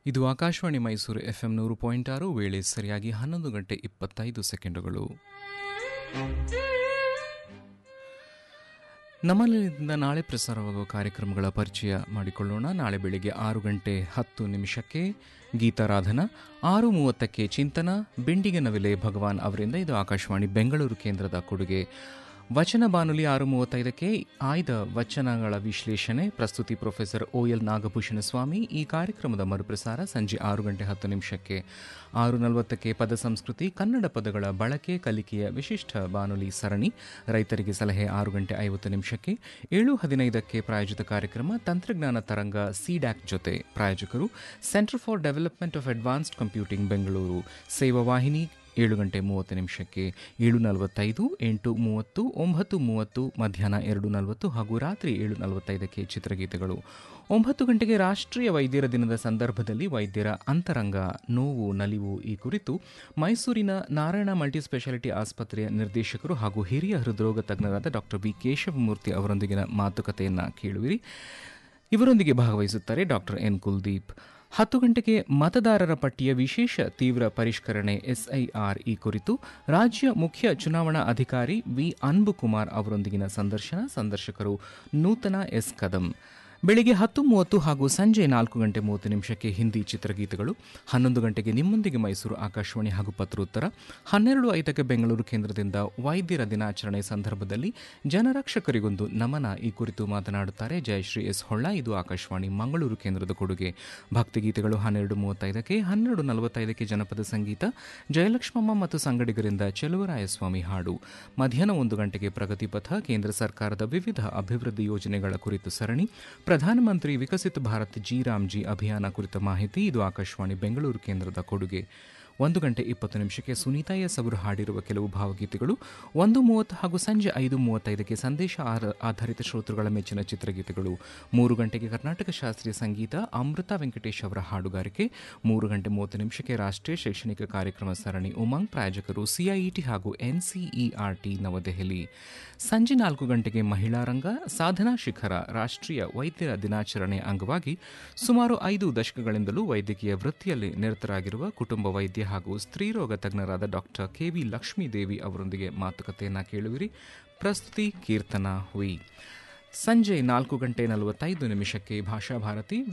ಇದು ಆಕಾಶವಾಣಿ ಮೈಸೂರು ಎಫ್ಎಂ ನೂರು ಪಾಯಿಂಟ್ ಆರು ವೇಳೆ ಸರಿಯಾಗಿ ಹನ್ನೊಂದು ಗಂಟೆ ಇಪ್ಪತ್ತೈದು ಸೆಕೆಂಡುಗಳು ನಮ್ಮಲ್ಲಿಂದ ನಾಳೆ ಪ್ರಸಾರವಾಗುವ ಕಾರ್ಯಕ್ರಮಗಳ ಪರಿಚಯ ಮಾಡಿಕೊಳ್ಳೋಣ ನಾಳೆ ಬೆಳಿಗ್ಗೆ ಆರು ಗಂಟೆ ಹತ್ತು ನಿಮಿಷಕ್ಕೆ ಗೀತಾರಾಧನ ಆರು ಮೂವತ್ತಕ್ಕೆ ಚಿಂತನ ಬೆಂಡಿಗೆ ನವಿಲೆ ಭಗವಾನ್ ಅವರಿಂದ ಇದು ಆಕಾಶವಾಣಿ ಬೆಂಗಳೂರು ಕೇಂದ್ರದ ಕೊಡುಗೆ ವಚನ ಬಾನುಲಿ ಆರು ಮೂವತ್ತೈದಕ್ಕೆ ಆಯ್ದ ವಚನಗಳ ವಿಶ್ಲೇಷಣೆ ಪ್ರಸ್ತುತಿ professor O L Nagabhushana Swamy ಈ ಕಾರ್ಯಕ್ರಮದ ಮರುಪ್ರಸಾರ ಸಂಜೆ ಆರು ಗಂಟೆ ಹತ್ತು ನಿಮಿಷಕ್ಕೆ ಆರು ನಲವತ್ತಕ್ಕೆ ಪದ ಸಂಸ್ಕೃತಿ ಕನ್ನಡ ಪದಗಳ ಬಳಕೆ ಕಲಿಕೆಯ ವಿಶಿಷ್ಟ ಬಾನುಲಿ ಸರಣಿ ರೈತರಿಗೆ ಸಲಹೆ ಆರು ಗಂಟೆ ಐವತ್ತು ನಿಮಿಷಕ್ಕೆ ಏಳು ಹದಿನೈದಕ್ಕೆ ಪ್ರಾಯೋಜಿತ ಕಾರ್ಯಕ್ರಮ ತಂತ್ರಜ್ಞಾನ ತರಂಗ ಸಿಡ್ಯಾಕ್ ಜೊತೆ ಪ್ರಾಯೋಜಕರು centre for development of advanced computing Bengaluru ಸೇವಾ ವಾಹಿನಿ ಏಳು ಗಂಟೆ ಮೂವತ್ತು ನಿಮಿಷಕ್ಕೆ ಏಳು ನಲವತ್ತೈದು ಎಂಟು ಮೂವತ್ತು ಒಂಬತ್ತು ಮೂವತ್ತು ಮಧ್ಯಾಹ್ನ ಎರಡು ನಲವತ್ತು ಹಾಗೂ ರಾತ್ರಿ ಏಳು ನಲವತ್ತೈದಕ್ಕೆ ಚಿತ್ರಗೀತೆಗಳು ಒಂಬತ್ತು ಗಂಟೆಗೆ ರಾಷ್ಟ್ರೀಯ ವೈದ್ಯರ ದಿನದ ಸಂದರ್ಭದಲ್ಲಿ ವೈದ್ಯರ ಅಂತರಂಗ ನೋವು ನಲಿವು ಈ ಕುರಿತು ಮೈಸೂರಿನ ನಾರಾಯಣ ಮಲ್ಟಿ ಸ್ಪೆಷಾಲಿಟಿ ಆಸ್ಪತ್ರೆಯ ನಿರ್ದೇಶಕರು ಹಾಗೂ ಹಿರಿಯ ಹೃದ್ರೋಗ ತಜ್ಞರಾದ ಡಾಕ್ಟರ್ ಬಿ ಕೇಶವಮೂರ್ತಿ ಅವರೊಂದಿಗಿನ ಮಾತುಕತೆಯನ್ನು ಕೇಳುವಿರಿ ಇವರೊಂದಿಗೆ ಭಾಗವಹಿಸುತ್ತಾರೆ ಡಾಕ್ಟರ್ ಎನ್ ಕುಲ್ದೀಪ್ ಹತ್ತು ಗಂಟೆಗೆ ಮತದಾರರ ಪಟ್ಟಿಯ ವಿಶೇಷ ತೀವ್ರ ಪರಿಷ್ಕರಣೆ ಎಸ್ಐಆರ್ ಈ ಕುರಿತು ರಾಜ್ಯ ಮುಖ್ಯ ಚುನಾವಣಾ ಅಧಿಕಾರಿ ವಿ ಅನ್ಬುಕುಮಾರ್ ಅವರೊಂದಿಗಿನ ಸಂದರ್ಶನ ಸಂದರ್ಶಕರು ನೂತನ ಎಸ್ ಕದಂ ಬೆಳಿಗ್ಗೆ ಹತ್ತು ಮೂವತ್ತು ಹಾಗೂ ಸಂಜೆ ನಾಲ್ಕು ಗಂಟೆ ಮೂವತ್ತು ನಿಮಿಷಕ್ಕೆ ಹಿಂದಿ ಚಿತ್ರಗೀತೆಗಳು ಹನ್ನೊಂದು ಗಂಟೆಗೆ ನಿಮ್ಮೊಂದಿಗೆ ಮೈಸೂರು ಆಕಾಶವಾಣಿ ಹಾಗೂ ಪತ್ರೋತ್ತರ ಹನ್ನೆರಡು ಐದಕ್ಕೆ ಬೆಂಗಳೂರು ಕೇಂದ್ರದಿಂದ ವೈದ್ಯರ ದಿನಾಚರಣೆ ಸಂದರ್ಭದಲ್ಲಿ ಜನರಕ್ಷಕರಿಗೊಂದು ನಮನ ಈ ಕುರಿತು ಮಾತನಾಡುತ್ತಾರೆ ಜಯಶ್ರೀ ಎಸ್ ಹೊಳ್ಳ ಇದು ಆಕಾಶವಾಣಿ ಮಂಗಳೂರು ಕೇಂದ್ರದ ಕೊಡುಗೆ ಭಕ್ತಿಗೀತೆಗಳು ಹನ್ನೆರಡು ಮೂವತ್ತೈದಕ್ಕೆ ಹನ್ನೆರಡು ನಲವತ್ತೈದಕ್ಕೆ ಜನಪದ ಸಂಗೀತ ಜಯಲಕ್ಷ್ಮಮ್ಮ ಮತ್ತು ಸಂಗಡಿಗರಿಂದ ಚೆಲುವರಾಯಸ್ವಾಮಿ ಹಾಡು ಮಧ್ಯಾಹ್ನ ಒಂದು ಗಂಟೆಗೆ ಪ್ರಗತಿ ಪಥ ಕೇಂದ್ರ ಸರ್ಕಾರದ ವಿವಿಧ ಅಭಿವೃದ್ಧಿ ಯೋಜನೆಗಳ ಕುರಿತು ಸರಣಿ ಪ್ರಧಾನಮಂತ್ರಿ ವಿಕಸಿತ ಭಾರತ್ ಜಿ ರಾಮ್ಜಿ ಅಭಿಯಾನ ಕುರಿತ ಮಾಹಿತಿ ಇದು ಆಕಾಶವಾಣಿ ಬೆಂಗಳೂರು ಕೇಂದ್ರದ ಕೊಡುಗೆ ಒಂದು ಗಂಟೆ ಇಪ್ಪತ್ತು ನಿಮಿಷಕ್ಕೆ ಸುನೀತಾ ಎಸ್ ಅವರು ಹಾಡಿರುವ ಕೆಲವು ಭಾವಗೀತೆಗಳು ಒಂದು ಮೂವತ್ತು ಹಾಗೂ ಸಂಜೆ ಐದು ಮೂವತ್ತೈದಕ್ಕೆ ಸಂದೇಶ ಆಧಾರಿತ ಶ್ರೋತೃಗಳ ಮೆಚ್ಚಿನ ಚಿತ್ರಗೀತೆಗಳು ಮೂರು ಗಂಟೆಗೆ ಕರ್ನಾಟಕ ಶಾಸ್ತ್ರೀಯ ಸಂಗೀತ ಅಮೃತ ವೆಂಕಟೇಶ್ ಅವರ ಹಾಡುಗಾರಿಕೆ ಮೂರು ಗಂಟೆ ಮೂವತ್ತು ನಿಮಿಷಕ್ಕೆ ರಾಷ್ಟ್ರೀಯ ಶೈಕ್ಷಣಿಕ ಕಾರ್ಯಕ್ರಮ ಸರಣಿ ಉಮಂಗ್ ಪ್ರಾಯೋಜಕರು ಸಿಐಇಟಿ ಹಾಗೂ ಎನ್ಸಿಇಆರ್ಟಿ ನವದೆಹಲಿ ಸಂಜೆ ನಾಲ್ಕು ಗಂಟೆಗೆ ಮಹಿಳಾ ರಂಗ ಸಾಧನಾ ಶಿಖರ ರಾಷ್ಟ್ರೀಯ ವೈದ್ಯರ ದಿನಾಚರಣೆ ಅಂಗವಾಗಿ ಸುಮಾರು ಐದು ದಶಕಗಳಿಂದಲೂ ವೈದ್ಯಕೀಯ ವೃತ್ತಿಯಲ್ಲಿ ನಿರತರಾಗಿರುವ ಕುಟುಂಬ ವೈದ್ಯ ಹಾಗೂ ಸ್ತ್ರೀರೋಗ ತಜ್ಞರಾದ ಡಾಕ್ಟರ್ ಕೆವಿ ಲಕ್ಷ್ಮೀದೇವಿ ಅವರೊಂದಿಗೆ ಮಾತುಕತೆಯನ್ನು ಕೇಳುವಿರಿ ಪ್ರಸ್ತುತಿ ಕೀರ್ತನಾ ಹುಯಿ ಸಂಜೆ ನಾಲ್ಕು ಗಂಟೆ ನಲವತ್ತೈದು ನಿಮಿಷಕ್ಕೆ ಭಾಷಾ ಭಾರತಿ